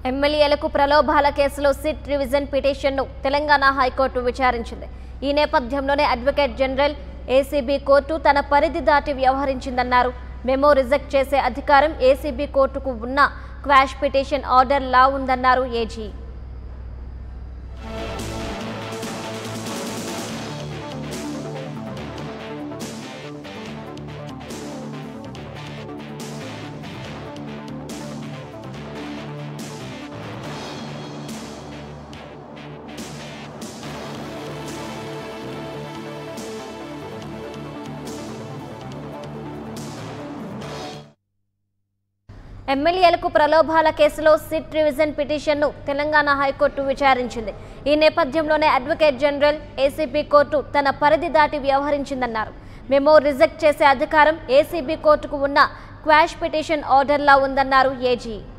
ఎమ్మెల్యేలకు ప్రలోభాల కేసులో SIT revision పిటిషన్ను తెలంగాణ హైకోర్టు విచారించింది ఈ నేపథ్యంలోనే అడ్వకేట్ జనరల్ ఏసీబీ కోర్టు తన పరిధి దాటి వ్యవహరించిందన్నారు మెమో రిజెక్ట్ చేసే అధికారం ఏసీబీ కోర్టుకు ఉన్న క్వాష్ పిటిషన్ ఆర్డర్ లా ఉందన్నారు ఏజీ ఎమ్మెల్యేలకు ప్రలోభాల కేసులో సిట్ రివిజన్ పిటిషన్ను తెలంగాణ హైకోర్టు విచారించింది ఈ నేపథ్యంలోనే అడ్వకేట్ జనరల్ ఏసీబీ కోర్టు తన పరిధి దాటి వ్యవహరించిందన్నారు మెమో రిజెక్ట్ చేసే అధికారం ఏసీబీ కోర్టుకు ఉన్న క్వాష్ పిటిషన్ ఆర్డర్లా ఉందన్నారు ఏజీ